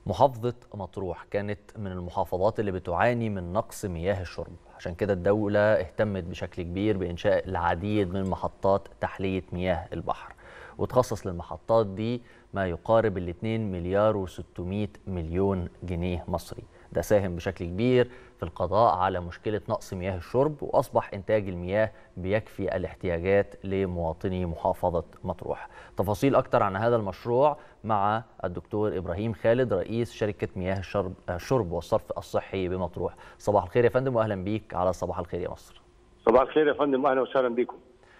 محافظة مطروح كانت من المحافظات اللي بتعاني من نقص مياه الشرب عشان كده الدولة اهتمت بشكل كبير بإنشاء العديد من محطات تحلية مياه البحر وتخصص للمحطات دي ما يقارب ال 2 مليار و600 مليون جنيه مصري ده ساهم بشكل كبير في القضاء على مشكلة نقص مياه الشرب وأصبح إنتاج المياه بيكفي الاحتياجات لمواطني محافظة مطروح تفاصيل أكتر عن هذا المشروع مع الدكتور إبراهيم خالد رئيس شركة مياه الشرب, الشرب والصرف الصحي بمطروح صباح الخير يا فندم وأهلا بيك على صباح الخير يا مصر صباح الخير يا فندم أهلا وسهلا بكم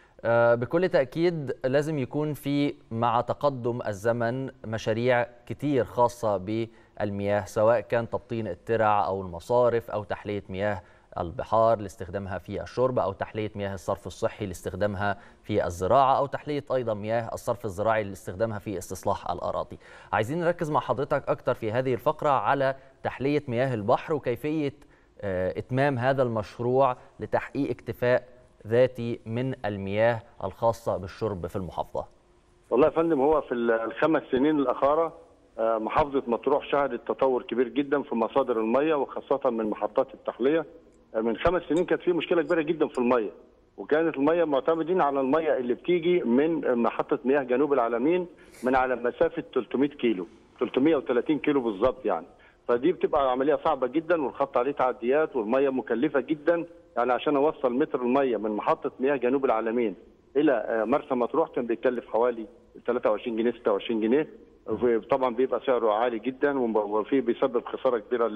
بكل تأكيد لازم يكون في مع تقدم الزمن مشاريع كتير خاصة بالمياه سواء كان تبطين الترع أو المصارف أو تحلية مياه البحار لاستخدامها في الشرب أو تحلية مياه الصرف الصحي لاستخدامها في الزراعة أو تحلية أيضا مياه الصرف الزراعي لاستخدامها في استصلاح الأراضي عايزين نركز مع حضرتك أكتر في هذه الفقرة على تحلية مياه البحر وكيفية إتمام هذا المشروع لتحقيق اكتفاء ذاتي من المياه الخاصة بالشرب في المحافظة والله يا فندم هو في الخمس سنين الأخيرة محافظة مطروح شهدت تطور كبير جدا في مصادر المياه وخاصة من محطات التحلية من خمس سنين كانت في مشكلة كبيرة جدا في المياه وكانت المياه معتمدين على المياه اللي بتيجي من محطة مياه جنوب العالمين من على مسافة 300 كيلو 330 كيلو بالظبط يعني فدي بتبقى عمليه صعبه جدا والخط عليه تعديات والميه مكلفه جدا يعني عشان اوصل متر الميه من محطه مياه جنوب العالمين الى مرسى مطروح كان بيتكلف حوالي 23 جنيه 26 جنيه طبعا بيبقى سعره عالي جدا وفي بيسبب خساره كبيره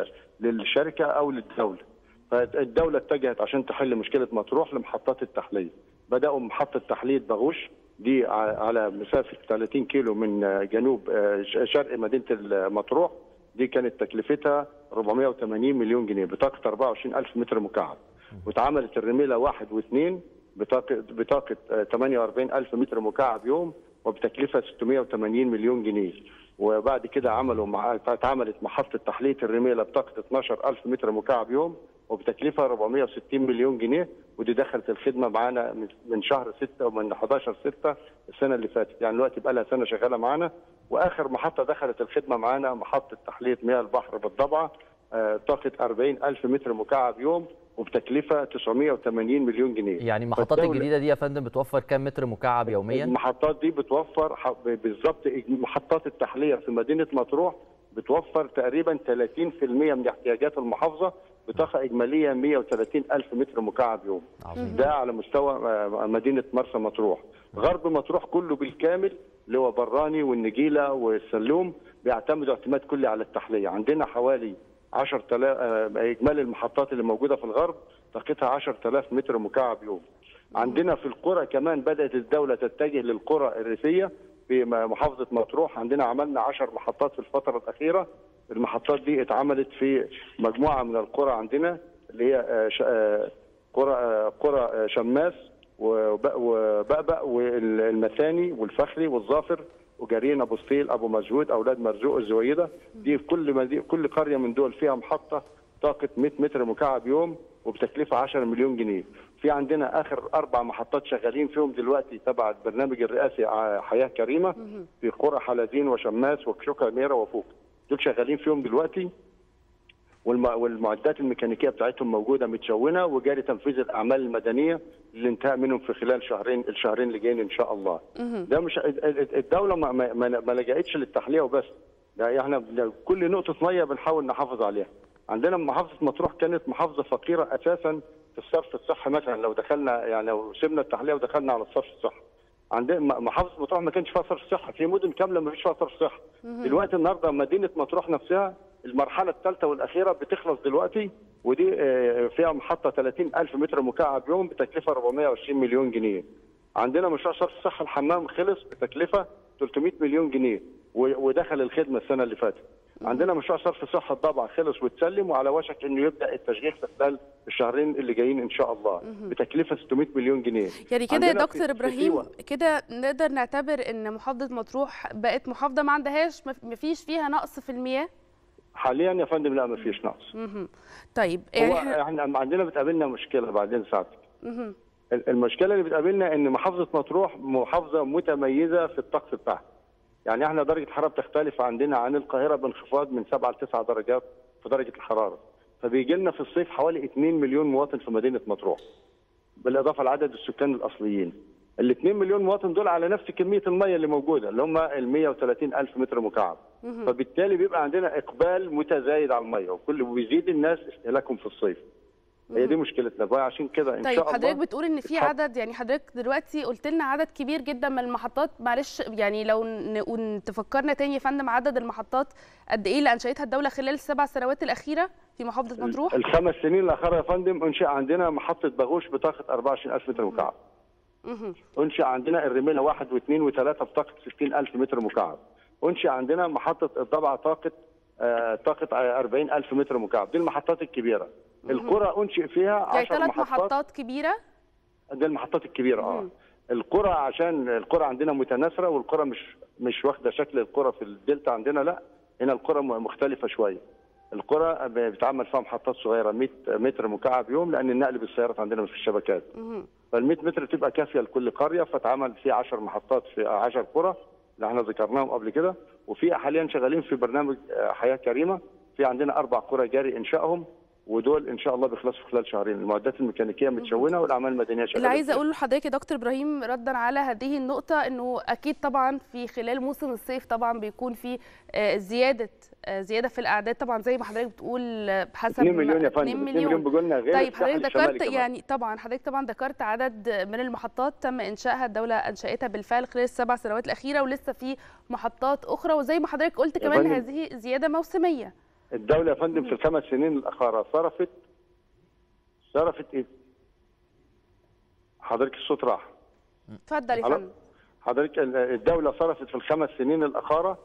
للشركه او للدوله فالدوله اتجهت عشان تحل مشكله مطروح لمحطات التحليه بداوا محطه تحليه باغوش دي على مسافه 30 كيلو من جنوب شرق مدينه مطروح دي كانت تكلفتها 480 مليون جنيه بطاقه 24 ألف متر مكعب واتعملت الرميله واحد واثنين بطاقه بطاقه 48 ألف متر مكعب يوم وبتكلفه 680 مليون جنيه وبعد كده عملوا مع... اتعملت محطه تحليه الرميله بطاقه 12 ألف متر مكعب يوم وبتكلفه 460 مليون جنيه ودي دخلت الخدمه معانا من شهر 6 ومن 11 6 السنه اللي فاتت يعني دلوقتي بقى لها سنه شغاله معانا واخر محطه دخلت الخدمه معانا محطه تحليه مياه البحر بالضبعه طاقه 40 ألف متر مكعب يوم وبتكلفه 980 مليون جنيه يعني المحطات الجديده دي يا فندم بتوفر كام متر مكعب يوميا؟ المحطات دي بتوفر بالظبط محطات التحليه في مدينه مطروح بتوفر تقريبا 30% من احتياجات المحافظه بطاقه اجماليه 130 الف متر مكعب يوم عظيم. ده على مستوى مدينه مرسى مطروح غرب مطروح كله بالكامل اللي هو براني والنجيله والسلوم بيعتمدوا اعتماد كلي على التحليه عندنا حوالي 10000 اجمالي المحطات اللي موجوده في الغرب طاقتها 10000 متر مكعب يوم عندنا في القرى كمان بدات الدوله تتجه للقرى الريفيه في محافظه مطروح عندنا عملنا 10 محطات في الفتره الاخيره المحطات دي اتعملت في مجموعه من القرى عندنا اللي هي قرى قرى شماس وبأبأ والمثاني والفخري والظافر وجارين ابو سطيل ابو مجهود اولاد مرزوق الزويده دي في كل مدي... كل قريه من دول فيها محطه طاقه 100 متر مكعب يوم وبتكلفه 10 مليون جنيه في عندنا اخر اربع محطات شغالين فيهم دلوقتي تبع البرنامج الرئاسي حياه كريمه في قرى حلزين وشماس وكشوكا ميرا وفوق دول شغالين فيهم دلوقتي والمعدات الميكانيكيه بتاعتهم موجوده متشونه وجاري تنفيذ الاعمال المدنيه للانتهاء منهم في خلال شهرين الشهرين اللي جايين ان شاء الله. ده مش الدوله ما, ما, ما لجأتش للتحليه وبس ده احنا كل نقطه ميه بنحاول نحافظ عليها. عندنا محافظه مطروح كانت محافظه فقيره اساسا في الصرف الصحي مثلا لو دخلنا يعني لو سيبنا التحليه ودخلنا على الصرف الصحي. عندنا محافظه مطروح ما كانش فيها صرف صحي، في مدن كامله ما فيش فيها صرف صحي. دلوقتي النهارده مدينه مطروح نفسها المرحله الثالثه والاخيره بتخلص دلوقتي ودي فيها محطه 30 ألف متر مكعب يوم بتكلفه 420 مليون جنيه. عندنا مشروع صرف صحي الحمام خلص بتكلفه 300 مليون جنيه ودخل الخدمه السنه اللي فاتت. عندنا مشروع صرف صحه الضبع خلص واتسلم وعلى وشك انه يبدا التشغيل في خلال الشهرين اللي جايين ان شاء الله بتكلفه 600 مليون جنيه يعني كده يا دكتور ابراهيم كده نقدر نعتبر ان محافظه مطروح بقت محافظه ما عندهاش ما فيش فيها نقص في المياه حاليا يا فندم لا ما فيش نقص طيب يعني هو احنا عندنا بتقابلنا مشكله بعدين ساعتك المشكله اللي بتقابلنا ان محافظه مطروح محافظه متميزه في الطقس بتاعها يعني احنا درجه الحراره بتختلف عندنا عن القاهره بانخفاض من 7 ل 9 درجات في درجه الحراره فبيجي لنا في الصيف حوالي 2 مليون مواطن في مدينه مطروح بالاضافه لعدد السكان الاصليين ال 2 مليون مواطن دول على نفس كميه الميه اللي موجوده اللي هم ال 130 الف متر مكعب فبالتالي بيبقى عندنا اقبال متزايد على الميه وكل وبيزيد الناس استهلاكهم في الصيف هي دي مشكلتنا بقى عشان كده ان طيب شاء الله حضرتك بتقول ان في عدد يعني حضرتك دلوقتي قلت لنا عدد كبير جدا من المحطات معلش يعني لو ن- تفكرنا تاني يا فندم عدد المحطات قد ايه اللي انشأتها الدوله خلال السبع سنوات الاخيره في محافظه مطروح الخمس سنين الاخيره يا فندم انشا عندنا محطه باغوش بطاقه 24000 متر مكعب مهم. انشا عندنا الرميله واحد واثنين وثلاثه بطاقه 60000 متر مكعب انشا عندنا محطه الضبعه طاقه آه، طاقه آه، 40000 متر مكعب دي المحطات الكبيره القرى انشئ فيها يعني 10 ثلاث محطات محطات كبيره دي المحطات الكبيره اه مم. القرى عشان القرى عندنا متناثره والقرى مش مش واخده شكل القرى في الدلتا عندنا لا هنا القرى م- مختلفه شويه القرى ب- بيتعمل فيها محطات صغيره 100 متر مكعب يوم لان النقل بالسيارات عندنا مش في الشبكات مهم. فال 100 متر تبقى كافيه لكل قريه فتعمل في 10 محطات في 10 قرى اللي احنا ذكرناهم قبل كده وفي حاليا شغالين في برنامج آه، حياه كريمه في عندنا اربع قرى جاري انشائهم ودول ان شاء الله بيخلصوا خلال شهرين المعدات الميكانيكيه متشونه والاعمال المدنيه شغاله اللي عايزه اقوله لحضرتك يا دكتور ابراهيم ردا على هذه النقطه انه اكيد طبعا في خلال موسم الصيف طبعا بيكون في آه، زياده آه، زياده في الاعداد طبعا زي ما حضرتك بتقول آه، بحسب 2 مليون يا 2 فندم 2 مليون بيقولنا غير طيب الساحل حضرتك الشمالي ذكرت كمان. يعني طبعا حضرتك طبعا ذكرت عدد من المحطات تم انشائها الدوله انشاتها بالفعل خلال السبع سنوات الاخيره ولسه في محطات اخرى وزي ما حضرتك قلت يا كمان فندم. هذه زياده موسميه الدوله يا فندم في الخمس سنين الاخيره صرفت صرفت ايه؟ حضرتك الصوت راح اتفضل يا ألو؟ فندم حضرتك ال- الدوله صرفت في الخمس سنين الاخيره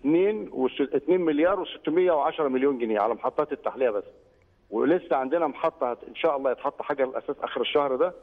2 وس- 2 مليار و610 مليون جنيه على محطات التحليه بس ولسه عندنا محطه هت- ان شاء الله يتحط حجر الاساس اخر الشهر ده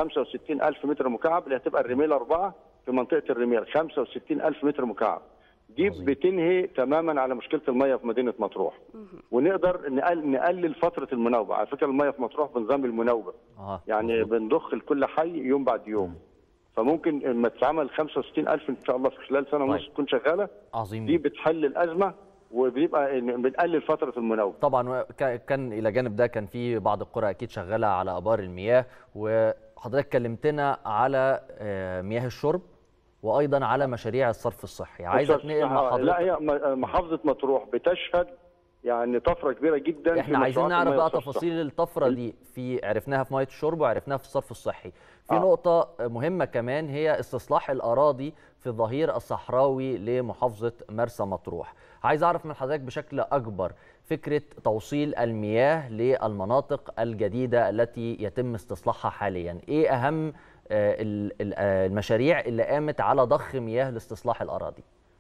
65 الف متر مكعب اللي هتبقى الرميله اربعه في منطقه الرميل 65 الف متر مكعب دي عظيم. بتنهي تماما على مشكله الميه في مدينه مطروح ونقدر نقل نقلل فتره المناوبه على فكره الميه في مطروح بنظام المناوبه اه يعني مظبوط. بنضخ لكل حي يوم بعد يوم فممكن لما تتعمل 65000 ان شاء الله في خلال سنه ونص طيب. تكون شغاله عظيم دي جدا. بتحل الازمه وبيبقى إن- بنقلل فتره المناوبه طبعا وك- كان الى جانب ده كان في بعض القرى اكيد شغاله على ابار المياه وحضرتك كلمتنا على آه، مياه الشرب وايضا على مشاريع الصرف الصحي عايز اتنقل مع لا حضرتك هي م- محافظه مطروح بتشهد يعني طفره كبيره جدا في احنا عايزين مشروعات نعرف المياه بقى والصرف الصحي. تفاصيل الطفره دي في عرفناها في ميه الشرب وعرفناها في الصرف الصحي في آه. نقطه مهمه كمان هي استصلاح الاراضي في الظهير الصحراوي لمحافظه مرسى مطروح عايز اعرف من حضرتك بشكل اكبر فكره توصيل المياه للمناطق الجديده التي يتم استصلاحها حاليا ايه اهم آه، ال- ال- آه، المشاريع اللي قامت على ضخ مياه لاستصلاح الاراضي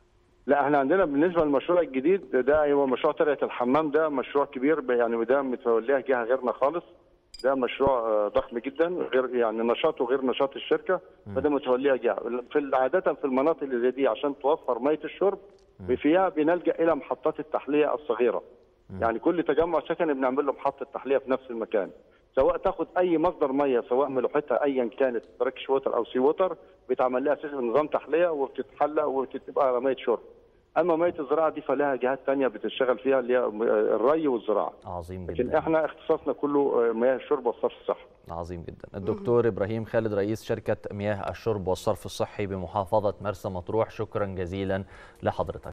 لا احنا عندنا بالنسبه للمشروع الجديد ده هو مشروع ترعه الحمام ده مشروع كبير ب- يعني وده متوليها جهه غيرنا خالص ده مشروع آه، ضخم جدا غير يعني نشاطه غير نشاط الشركه فده متوليها جهه في ال- عاده في المناطق اللي زي دي عشان توفر ميه الشرب فيها بنلجا الى محطات التحليه الصغيره يعني كل تجمع سكني بنعمل له محطه تحليه في نفس المكان سواء تاخد اي مصدر ميه سواء ملوحتها ايا كانت بركش ووتر او سي ووتر بيتعمل لها اساسا نظام تحليه وبتتحلى وبتبقى على ميه شرب اما ميه الزراعه دي فلها جهات تانية بتشتغل فيها اللي هي الري والزراعه عظيم لكن جدا احنا اختصاصنا كله مياه الشرب والصرف الصحي عظيم جدا الدكتور ابراهيم خالد رئيس شركه مياه الشرب والصرف الصحي بمحافظه مرسى مطروح شكرا جزيلا لحضرتك